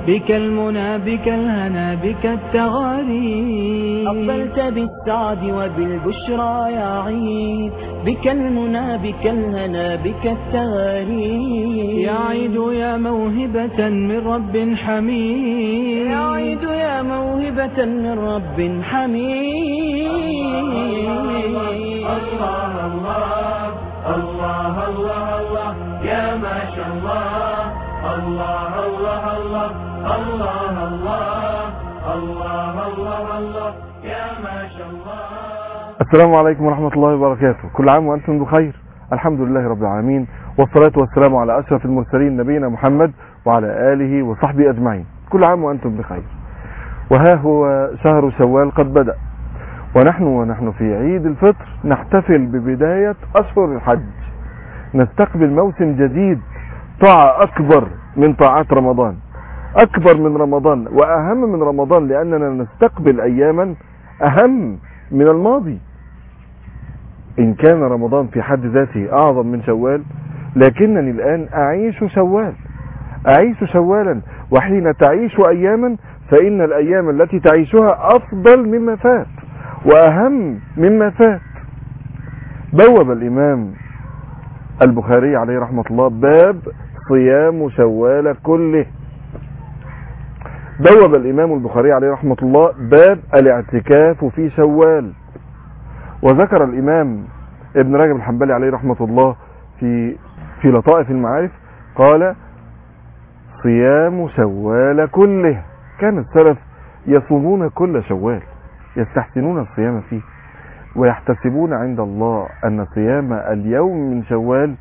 بك المنى بك الهنا بك التغاني أقبلت بالسعد وبالبشرى يا عيد بك المنى بك الهنا بك التغاني يا عيد يا موهبة من رب حميد يا عيد يا موهبة من رب حميد الله الله الله الله الله يا ما شاء الله الله الله الله الله الله الله الله الله يا ما شاء الله السلام عليكم ورحمة الله وبركاته كل عام وأنتم بخير الحمد لله رب العالمين والصلاة والسلام على أشرف المرسلين نبينا محمد وعلى آله وصحبه أجمعين كل عام وأنتم بخير وها هو شهر شوال قد بدأ ونحن ونحن في عيد الفطر نحتفل ببداية أشهر الحج نستقبل موسم جديد طاعة أكبر من طاعات رمضان أكبر من رمضان وأهم من رمضان لأننا نستقبل أياما أهم من الماضي إن كان رمضان في حد ذاته أعظم من شوال لكنني الآن أعيش شوال أعيش شوالا وحين تعيش أياما فإن الأيام التي تعيشها أفضل مما فات وأهم مما فات بوب الإمام البخاري عليه رحمة الله باب صيام شوال كله بوب الإمام البخاري عليه رحمة الله باب الاعتكاف في شوال وذكر الإمام ابن رجب الحنبلي عليه رحمة الله في في لطائف المعارف قال صيام شوال كله كان السلف يصومون كل شوال يستحسنون الصيام فيه ويحتسبون عند الله أن صيام اليوم من شوال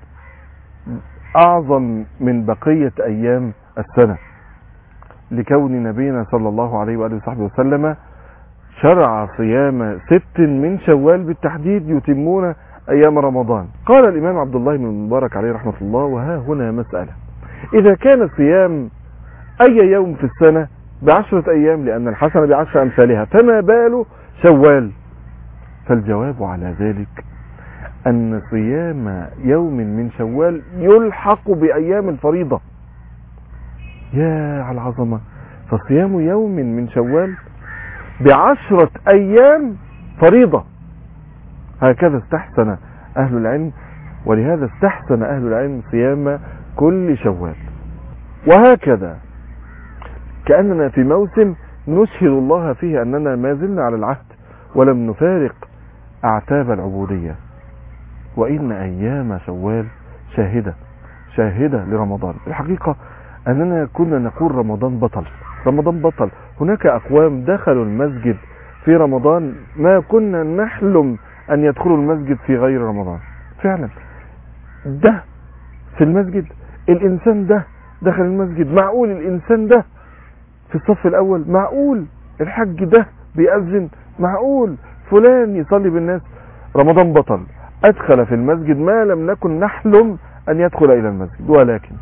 أعظم من بقية أيام السنة لكون نبينا صلى الله عليه وآله وصحبه وسلم شرع صيام ست من شوال بالتحديد يتمون أيام رمضان قال الإمام عبد الله بن المبارك عليه رحمة الله وها هنا مسألة إذا كان صيام أي يوم في السنة بعشرة أيام لأن الحسنة بعشر أمثالها فما بال شوال فالجواب على ذلك أن صيام يوم من شوال يلحق بأيام الفريضة يا على العظمة فصيام يوم من شوال بعشرة أيام فريضة هكذا استحسن أهل العلم ولهذا استحسن أهل العلم صيام كل شوال وهكذا كأننا في موسم نشهد الله فيه أننا ما زلنا على العهد ولم نفارق أعتاب العبودية وإن أيام شوال شاهدة شاهدة لرمضان الحقيقة أننا كنا نقول رمضان بطل رمضان بطل هناك أقوام دخلوا المسجد في رمضان ما كنا نحلم أن يدخلوا المسجد في غير رمضان فعلا ده في المسجد الإنسان ده دخل المسجد معقول الإنسان ده في الصف الأول معقول الحج ده بيأذن معقول فلان يصلي بالناس رمضان بطل أدخل في المسجد ما لم نكن نحلم أن يدخل إلى المسجد ولكن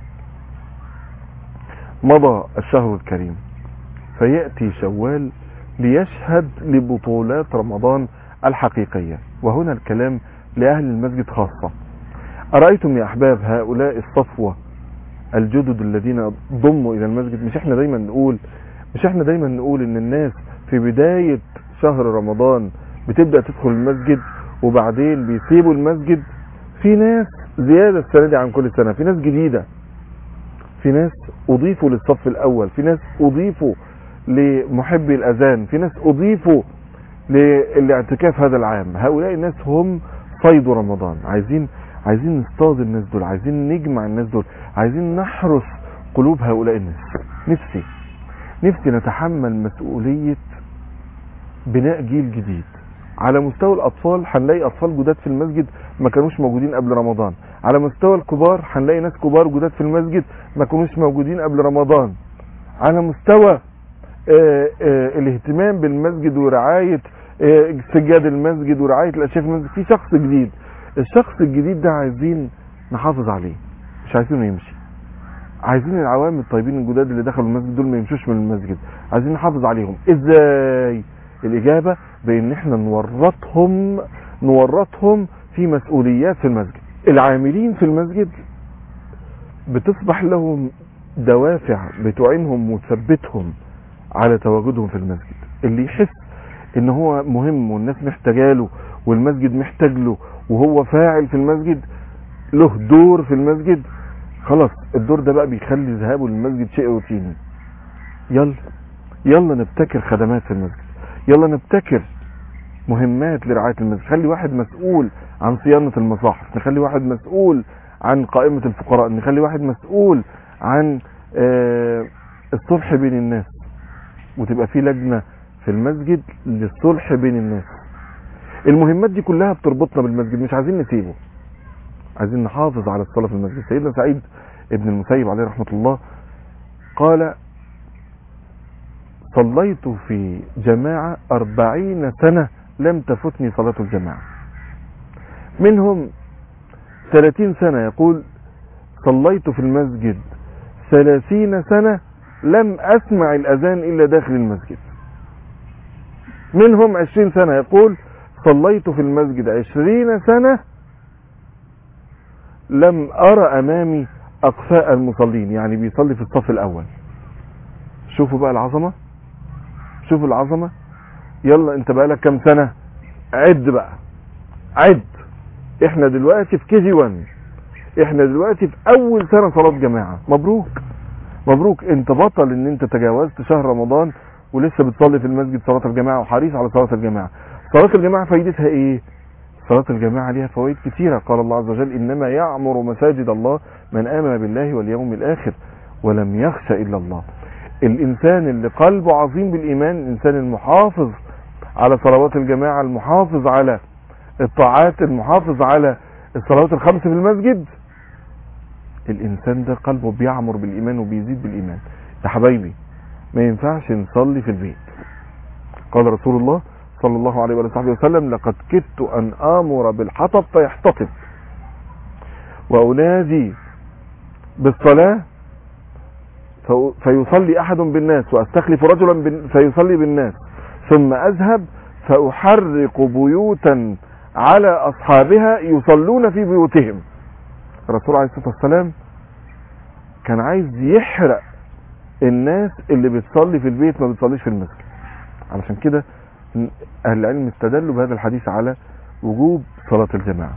مضى الشهر الكريم فيأتي شوال ليشهد لبطولات رمضان الحقيقية وهنا الكلام لأهل المسجد خاصة أرأيتم يا أحباب هؤلاء الصفوة الجدد الذين ضموا إلى المسجد مش احنا دايما نقول مش احنا دايما نقول ان الناس في بداية شهر رمضان بتبدأ تدخل المسجد وبعدين بيسيبوا المسجد في ناس زيادة السنة دي عن كل سنة في ناس جديدة في ناس أضيفوا للصف الأول في ناس أضيفوا لمحبي الأذان في ناس أضيفوا للاعتكاف هذا العام هؤلاء الناس هم صيد رمضان عايزين عايزين نصطاد الناس دول عايزين نجمع الناس دول عايزين نحرس قلوب هؤلاء الناس نفسي نفسي نتحمل مسؤولية بناء جيل جديد على مستوى الأطفال هنلاقي أطفال جداد في المسجد ما كانوش موجودين قبل رمضان على مستوى الكبار هنلاقي ناس كبار جداد في المسجد ما كانوش موجودين قبل رمضان على مستوى آآ آآ الاهتمام بالمسجد ورعاية سجاد المسجد ورعاية الأشياء في المسجد في شخص جديد الشخص الجديد ده عايزين نحافظ عليه مش عايزينه يمشي عايزين العوام الطيبين الجداد اللي دخلوا المسجد دول ما يمشوش من المسجد عايزين نحافظ عليهم ازاي الاجابة بان احنا نورطهم نورطهم في مسؤوليات في المسجد العاملين في المسجد بتصبح لهم دوافع بتعينهم وتثبتهم على تواجدهم في المسجد اللي يحس ان هو مهم والناس محتاجاله والمسجد محتاج له وهو فاعل في المسجد له دور في المسجد خلاص الدور ده بقى بيخلي ذهابه للمسجد شيء روتيني يلا يلا نبتكر خدمات في المسجد يلا نبتكر مهمات لرعاية المسجد خلي واحد مسؤول عن صيانة المصاحف نخلي واحد مسؤول عن قائمة الفقراء نخلي واحد مسؤول عن آه الصلح بين الناس وتبقى في لجنة في المسجد للصلح بين الناس المهمات دي كلها بتربطنا بالمسجد مش عايزين نسيبه عايزين نحافظ على الصلاة في المسجد سيدنا سعيد ابن المسيب عليه رحمة الله قال صليت في جماعة أربعين سنة لم تفتني صلاة الجماعة منهم ثلاثين سنة يقول صليت في المسجد ثلاثين سنة لم أسمع الأذان إلا داخل المسجد منهم عشرين سنة يقول صليت في المسجد عشرين سنة لم أرى أمامي أقفاء المصلين يعني بيصلي في الصف الأول شوفوا بقى العظمة شوفوا العظمة يلا انت بقى لك كام سنة عد بقى عد احنا دلوقتي في كي جي 1 احنا دلوقتي في اول سنة صلاة جماعة مبروك مبروك انت بطل ان انت تجاوزت شهر رمضان ولسه بتصلي في المسجد صلاة الجماعة وحريص على صلاة الجماعة صلاة الجماعة فايدتها ايه صلاة الجماعة ليها فوائد كثيرة قال الله عز وجل إنما يعمر مساجد الله من آمن بالله واليوم الآخر ولم يخش إلا الله الإنسان اللي قلبه عظيم بالإيمان الإنسان المحافظ على صلوات الجماعة المحافظ على الطاعات المحافظ على الصلوات الخمس في المسجد الإنسان ده قلبه بيعمر بالإيمان وبيزيد بالإيمان يا حبايبي ما ينفعش نصلي في البيت قال رسول الله صلى الله عليه وآله وسلم لقد كدت أن آمر بالحطب فيحتطب وأنادي بالصلاة فيصلي أحد بالناس وأستخلف رجلا فيصلي بالناس ثم أذهب فأحرق بيوتا على أصحابها يصلون في بيوتهم الرسول عليه الصلاة والسلام كان عايز يحرق الناس اللي بتصلي في البيت ما بتصليش في المسجد علشان كده أهل العلم استدلوا بهذا الحديث على وجوب صلاة الجماعة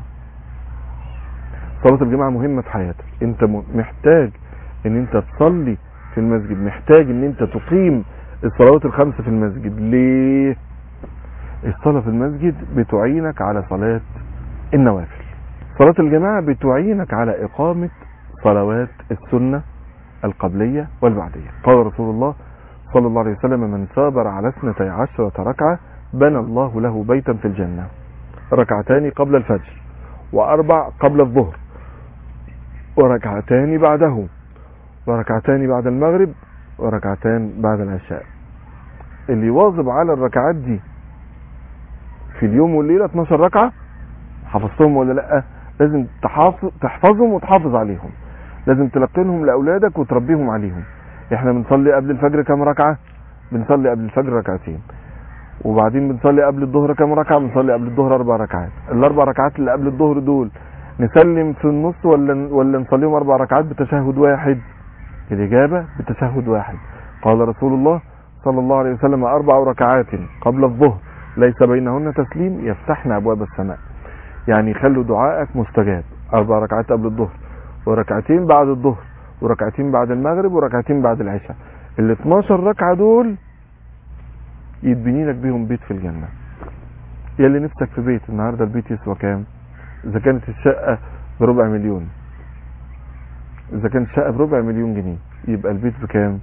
صلاة الجماعة مهمة في حياتك انت محتاج ان انت تصلي في المسجد محتاج ان انت تقيم الصلوات الخمسة في المسجد ليه الصلاة في المسجد بتعينك على صلاة النوافل صلاة الجماعة بتعينك على إقامة صلوات السنة القبلية والبعدية قال رسول الله صلى الله عليه وسلم من صابر على اثنتي عشرة ركعة بنى الله له بيتا في الجنة ركعتان قبل الفجر وأربع قبل الظهر وركعتان بعده وركعتان بعد المغرب وركعتان بعد العشاء اللي يواظب على الركعات دي في اليوم والليلة 12 ركعة حفظتهم ولا لا لازم تحافظ تحفظهم وتحافظ عليهم لازم تلقنهم لأولادك وتربيهم عليهم احنا بنصلي قبل الفجر كام ركعة بنصلي قبل الفجر ركعتين وبعدين بنصلي قبل الظهر كام ركعة بنصلي قبل الظهر اربع ركعات الاربع ركعات اللي قبل الظهر دول نسلم في النص ولا ولا نصليهم اربع ركعات بتشهد واحد الاجابة بتشهد واحد قال رسول الله صلى الله عليه وسلم اربع ركعات قبل الظهر ليس بينهن تسليم يفتحن ابواب السماء يعني خلوا دعائك مستجاب اربع ركعات قبل الظهر وركعتين بعد الظهر وركعتين بعد المغرب وركعتين بعد العشاء ال 12 ركعة دول يتبني لك بيهم بيت في الجنة يا اللي نفسك في بيت النهاردة البيت يسوى كام اذا كانت الشقة بربع مليون اذا كانت الشقة بربع مليون جنيه يبقى البيت بكام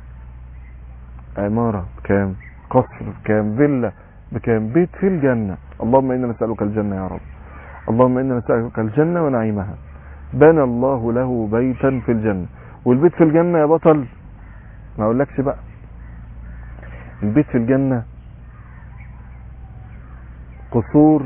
عمارة بكام قصر بكام فيلا بكام بيت في الجنة اللهم إنا نسألك الجنة يا رب اللهم إنا نسألك الجنة ونعيمها بنى الله له بيتا في الجنة والبيت في الجنة يا بطل ما اقولكش بقى البيت في الجنة قصور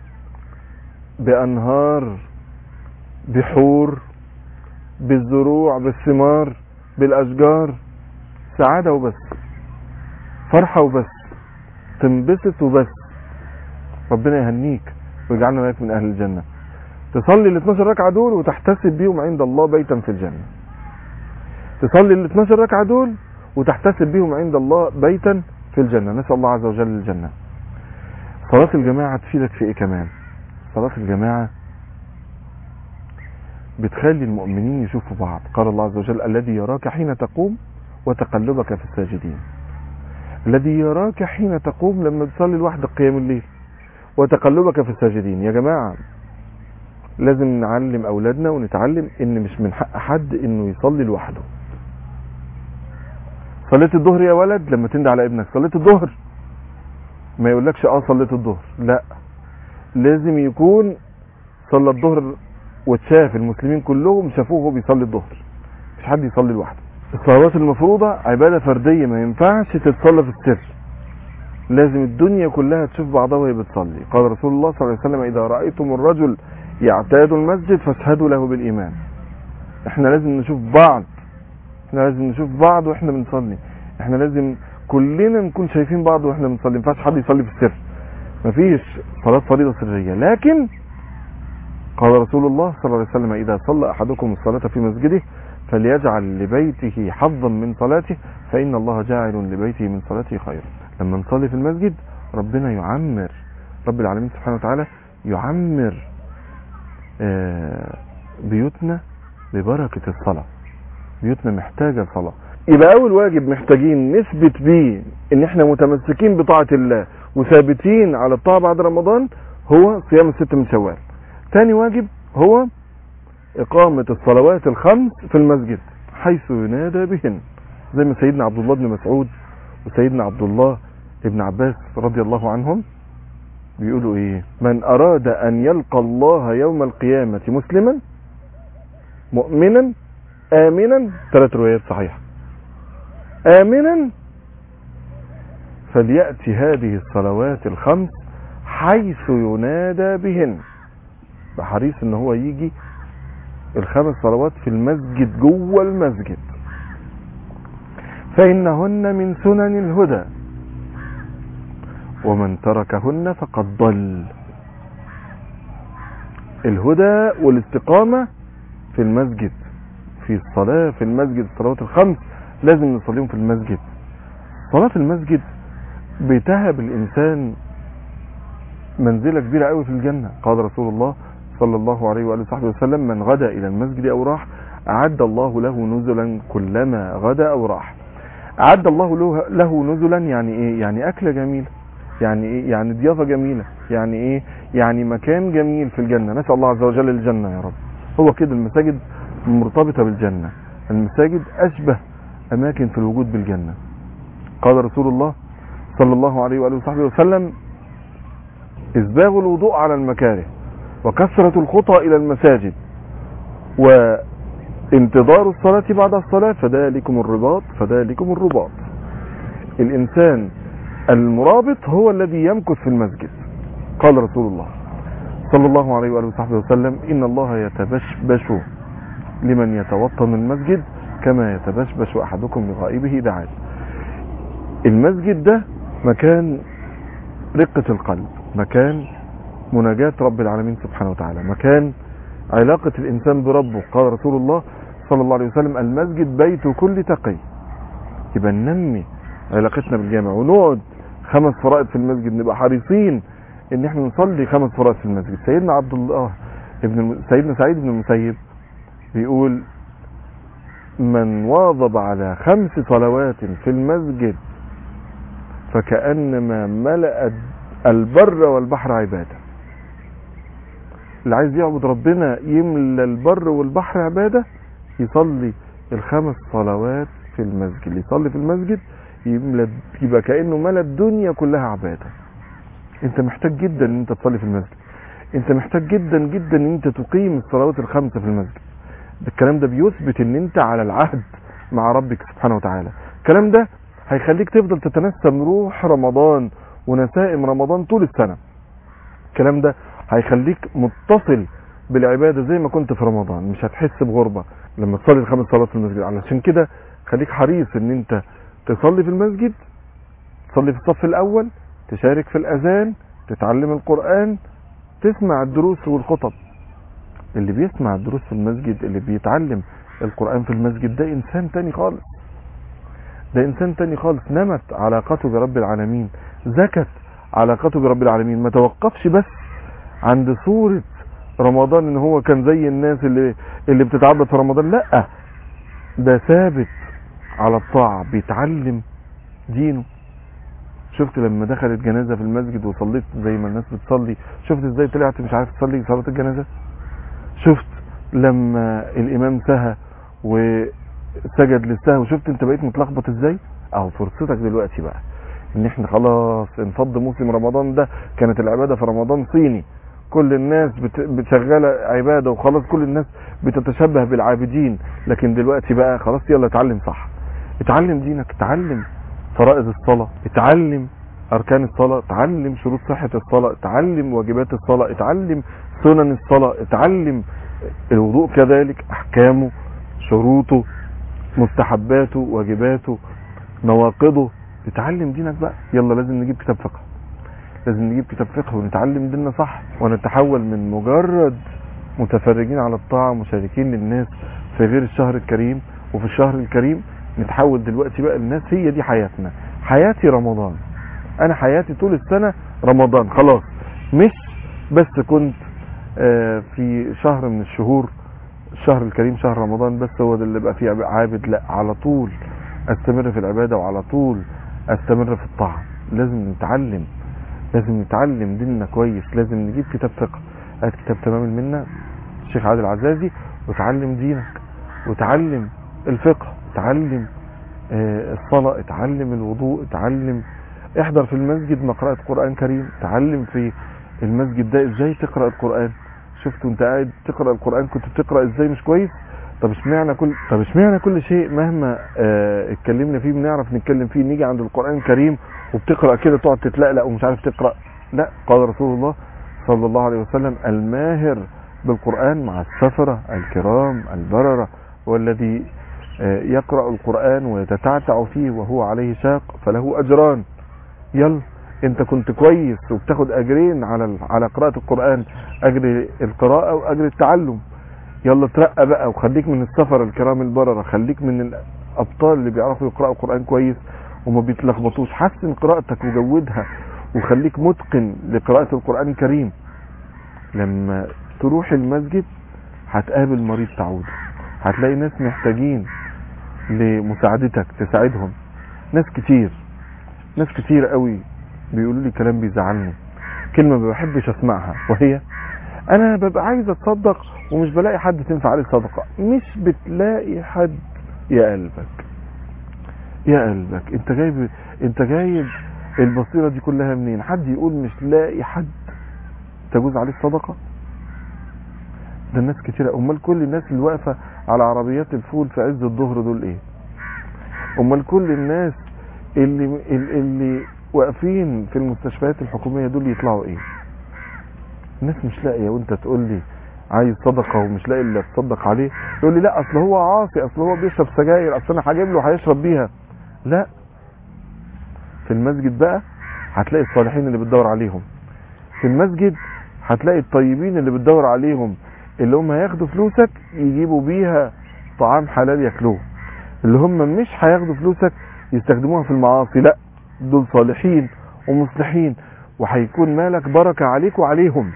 بأنهار بحور بالزروع بالثمار بالأشجار سعادة وبس فرحة وبس تنبسط وبس ربنا يهنيك ويجعلنا معاك من أهل الجنة تصلي ال 12 ركعة دول وتحتسب بيهم عند الله بيتا في الجنة تصلي ال 12 ركعة دول وتحتسب بهم عند الله بيتا في الجنة نسأل الله عز وجل الجنة صلاة الجماعة تفيدك في ايه كمان صلاة الجماعة بتخلي المؤمنين يشوفوا بعض قال الله عز وجل الذي يراك حين تقوم وتقلبك في الساجدين الذي يراك حين تقوم لما تصلي لوحدك قيام الليل وتقلبك في الساجدين يا جماعة لازم نعلم اولادنا ونتعلم ان مش من حق حد انه يصلي لوحده صليت الظهر يا ولد لما تندى على ابنك صليت الظهر ما يقولكش اه صليت الظهر لا لازم يكون صلى الظهر وتشاف المسلمين كلهم شافوه وهو بيصلي الظهر مش حد يصلي لوحده الصلوات المفروضة عبادة فردية ما ينفعش تتصلى في السر لازم الدنيا كلها تشوف بعضها وهي بتصلي قال رسول الله صلى الله عليه وسلم إذا رأيتم الرجل يعتاد المسجد فاشهدوا له بالإيمان احنا لازم نشوف بعض احنا لازم نشوف بعض واحنا بنصلي احنا لازم كلنا نكون شايفين بعض واحنا بنصلي ما ينفعش حد يصلي في السر مفيش صلاة فريضة سرية لكن قال رسول الله صلى الله عليه وسلم إذا صلى أحدكم الصلاة في مسجده فليجعل لبيته حظا من صلاته فإن الله جاعل لبيته من صلاته خيرا لما نصلي في المسجد ربنا يعمر رب العالمين سبحانه وتعالى يعمر آه، بيوتنا ببركة الصلاة بيوتنا محتاجة صلاة يبقى أول واجب محتاجين نثبت بيه إن إحنا متمسكين بطاعة الله وثابتين على الطاعة بعد رمضان هو صيام الست من شوال تاني واجب هو إقامة الصلوات الخمس في المسجد حيث ينادى بهن زي ما سيدنا عبد الله بن مسعود وسيدنا عبد الله ابن عباس رضي الله عنهم بيقولوا ايه من اراد ان يلقى الله يوم القيامة مسلما مؤمنا امنا ثلاث روايات صحيحة امنا فليأتي هذه الصلوات الخمس حيث ينادى بهن بحريص ان هو يجي الخمس صلوات في المسجد جوه المسجد فإنهن من سنن الهدى ومن تركهن فقد ضل الهدى والاستقامة في المسجد في الصلاة في المسجد الصلوات الخمس لازم نصليهم في المسجد صلاة المسجد بتهب الإنسان منزلة كبيرة قوي في الجنة قال رسول الله صلى الله عليه وآله وصحبه وسلم من غدا إلى المسجد أو راح أعد الله له نزلا كلما غدا أو راح أعد الله له, له نزلا يعني إيه يعني أكلة جميلة يعني إيه يعني ضيافة جميلة يعني إيه يعني مكان جميل في الجنة نسأل الله عز وجل الجنة يا رب هو كده المساجد مرتبطة بالجنة المساجد أشبه أماكن في الوجود بالجنة قال رسول الله صلى الله عليه وآله وصحبه وسلم إسباغ الوضوء على المكاره وكثرة الخطى إلى المساجد وانتظار الصلاة بعد الصلاة فذلكم الرباط فذلكم الرباط الإنسان المرابط هو الذي يمكث في المسجد قال رسول الله صلى الله عليه وآله وصحبه وسلم إن الله يتبشبش لمن يتوطن المسجد كما يتبشبش أحدكم لغائبه إذا عاد المسجد ده مكان رقة القلب مكان مناجاة رب العالمين سبحانه وتعالى مكان علاقة الإنسان بربه قال رسول الله صلى الله عليه وسلم المسجد بيت كل تقي يبقى ننمي علاقتنا بالجامع ونقعد خمس فرائض في المسجد نبقى حريصين ان احنا نصلي خمس فرائض في المسجد سيدنا عبد الله ابن الم... سيدنا سعيد بن المسيب بيقول من واظب على خمس صلوات في المسجد فكأنما ملأ البر والبحر عبادة اللي عايز يعبد ربنا يملى البر والبحر عبادة يصلي الخمس صلوات في المسجد يصلي في المسجد يملى يبقى كأنه ملى الدنيا كلها عبادة انت محتاج جدا ان انت تصلي في المسجد انت محتاج جدا جدا ان انت تقيم الصلوات الخمسة في المسجد الكلام ده بيثبت ان انت على العهد مع ربك سبحانه وتعالى الكلام ده هيخليك تفضل تتنسم روح رمضان ونسائم رمضان طول السنة الكلام ده هيخليك متصل بالعبادة زي ما كنت في رمضان مش هتحس بغربة لما تصلي الخمس صلوات في المسجد علشان كده خليك حريص ان انت تصلي في المسجد تصلي في الصف الاول تشارك في الاذان تتعلم القرآن تسمع الدروس والخطب اللي بيسمع الدروس في المسجد اللي بيتعلم القرآن في المسجد ده انسان تاني خالص ده انسان تاني خالص نمت علاقته برب العالمين زكت علاقته برب العالمين ما توقفش بس عند صورة رمضان ان هو كان زي الناس اللي اللي بتتعبد في رمضان لا ده ثابت على الطاعة بيتعلم دينه شفت لما دخلت جنازة في المسجد وصليت زي ما الناس بتصلي شفت ازاي طلعت مش عارف تصلي صلاة الجنازة شفت لما الامام سهى وسجد للسهو شفت انت بقيت متلخبط ازاي اهو فرصتك دلوقتي بقى ان احنا خلاص انفض موسم رمضان ده كانت العبادة في رمضان صيني كل الناس بت- بتشغل عبادة وخلاص كل الناس بتتشبه بالعابدين لكن دلوقتي بقى خلاص يلا اتعلم صح اتعلم دينك اتعلم فرائض الصلاة اتعلم اركان الصلاة اتعلم شروط صحة الصلاة اتعلم واجبات الصلاة اتعلم سنن الصلاة اتعلم الوضوء كذلك احكامه شروطه مستحباته واجباته نواقضه اتعلم دينك بقى يلا لازم نجيب كتاب فقه لازم نجيب كتاب فقه ونتعلم ديننا صح ونتحول من مجرد متفرجين على الطاعة مشاركين للناس في غير الشهر الكريم وفي الشهر الكريم نتحول دلوقتي بقى الناس هي دي حياتنا حياتي رمضان انا حياتي طول السنة رمضان خلاص مش بس كنت آه، في شهر من الشهور الشهر الكريم شهر رمضان بس هو ده اللي بقى فيه عابد لا على طول استمر في العبادة وعلى طول استمر في الطاعة لازم نتعلم لازم نتعلم ديننا كويس لازم نجيب كتاب فقه هات كتاب تمام المنة الشيخ عادل عزازي وتعلم دينك وتعلم الفقه اتعلم آه، الصلاة اتعلم الوضوء اتعلم احضر في المسجد مقرأة قرآن كريم اتعلم في المسجد ده ازاي تقرأ القرآن شفت وانت قاعد تقرأ القرآن كنت بتقرأ ازاي مش كويس طب اشمعنى كل طب اشمعنى كل شيء مهما اه اتكلمنا فيه بنعرف نتكلم فيه نيجي عند القرآن الكريم وبتقرأ كده تقعد تتلقلق ومش عارف تقرأ لا قال رسول الله صلى الله عليه وسلم الماهر بالقرآن مع السفرة الكرام البررة والذي آه، يقرأ القرآن ويتتعتع فيه وهو عليه شاق فله أجران يلا انت كنت كويس وبتاخد اجرين على ال- على قراءة القرآن اجر القراءة واجر التعلم يلا ترقى بقى وخليك من السفر الكرام البررة خليك من الابطال اللي بيعرفوا يقرأوا القرآن كويس وما بيتلخبطوش حسن قراءتك وجودها وخليك متقن لقراءة القرآن الكريم لما تروح المسجد هتقابل مريض تعود هتلاقي ناس محتاجين لمساعدتك تساعدهم ناس كتير ناس كتير قوي بيقولوا لي كلام بيزعلني كلمة ما بحبش اسمعها وهي انا ببقى عايز اتصدق ومش بلاقي حد تنفع عليه صدقة مش بتلاقي حد يا قلبك يا قلبك انت جايب انت جايب البصيرة دي كلها منين حد يقول مش لاقي حد تجوز عليه الصدقة ده الناس كتيرة امال كل الناس اللي واقفة على عربيات الفول في عز الظهر دول ايه امال كل الناس اللي اللي واقفين في المستشفيات الحكومية دول يطلعوا ايه الناس مش لاقية وانت تقول لي عايز صدقة ومش لاقي اللي تصدق عليه يقول لي لا اصل هو عاصي اصل هو بيشرب سجاير اصل انا هجيب له هيشرب بيها لا في المسجد بقى هتلاقي الصالحين اللي بتدور عليهم في المسجد هتلاقي الطيبين اللي بتدور عليهم اللي هم هياخدوا فلوسك يجيبوا بيها طعام حلال ياكلوه اللي هم مش هياخدوا فلوسك يستخدموها في المعاصي لا دول صالحين ومصلحين وهيكون مالك بركة عليك وعليهم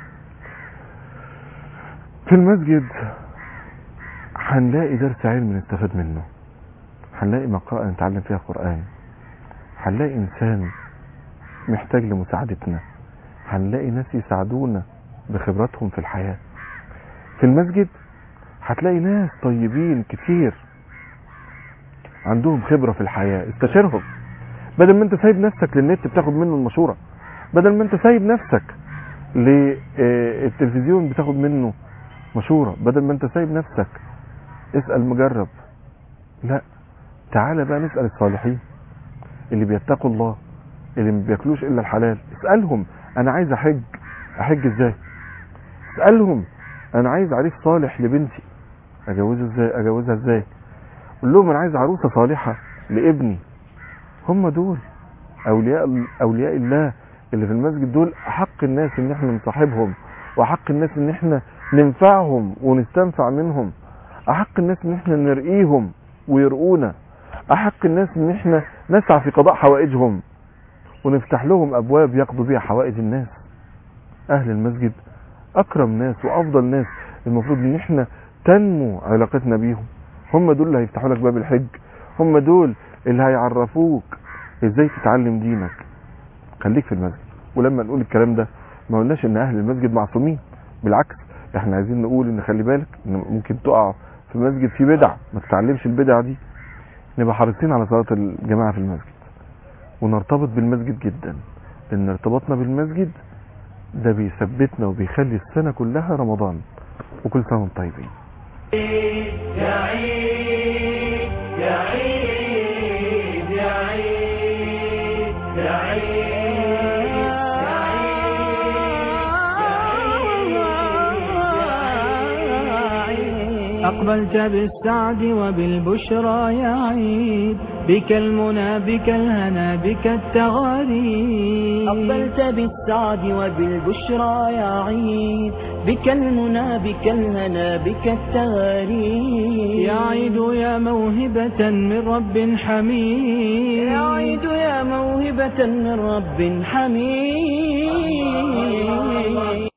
في المسجد هنلاقي درس علم نستفاد منه هنلاقي مقرأة نتعلم فيها قرآن هنلاقي إنسان محتاج لمساعدتنا هنلاقي ناس يساعدونا بخبراتهم في الحياة في المسجد هتلاقي ناس طيبين كتير عندهم خبرة في الحياة استشيرهم بدل ما انت سايب نفسك للنت بتاخد منه المشورة بدل ما انت سايب نفسك للتلفزيون بتاخد منه مشورة بدل ما انت سايب نفسك اسأل مجرب لا تعالى بقى نسأل الصالحين اللي بيتقوا الله اللي ما بياكلوش الا الحلال اسألهم انا عايز احج احج ازاي اسألهم انا عايز عريس صالح لبنتي اجوزها ازاي اجوزها ازاي قول لهم انا عايز عروسة صالحة لابني هم دول اولياء اولياء الله اللي في المسجد دول احق الناس ان احنا نصاحبهم واحق الناس ان احنا ننفعهم ونستنفع منهم احق الناس ان احنا نرقيهم ويرقونا احق الناس ان احنا نسعى في قضاء حوائجهم ونفتح لهم ابواب يقضوا بيها حوائج الناس اهل المسجد اكرم ناس وافضل ناس المفروض ان احنا تنمو علاقتنا بيهم هم دول اللي هيفتحوا لك باب الحج هم دول اللي هيعرفوك ازاي تتعلم دينك خليك في المسجد ولما نقول الكلام ده ما قلناش ان اهل المسجد معصومين بالعكس احنا عايزين نقول ان خلي بالك ان ممكن تقع في مسجد فيه بدع ما تتعلمش البدع دي نبقى حريصين على صلاه الجماعه في المسجد ونرتبط بالمسجد جدا لان ارتباطنا بالمسجد ده بيثبتنا وبيخلي السنه كلها رمضان وكل سنه وانتم طيبين يا عيد يا عيد يا عيد يا عيد أقبلت بالسعد وبالبشرى يا عيد بك المنى بك الهنا بك التغاريد أقبلت بالسعد وبالبشرى يا عيد بك المنى بك الهنا بك التغاريد يا عيد يا موهبة من رب حميد يا عيد يا موهبة من رب حميد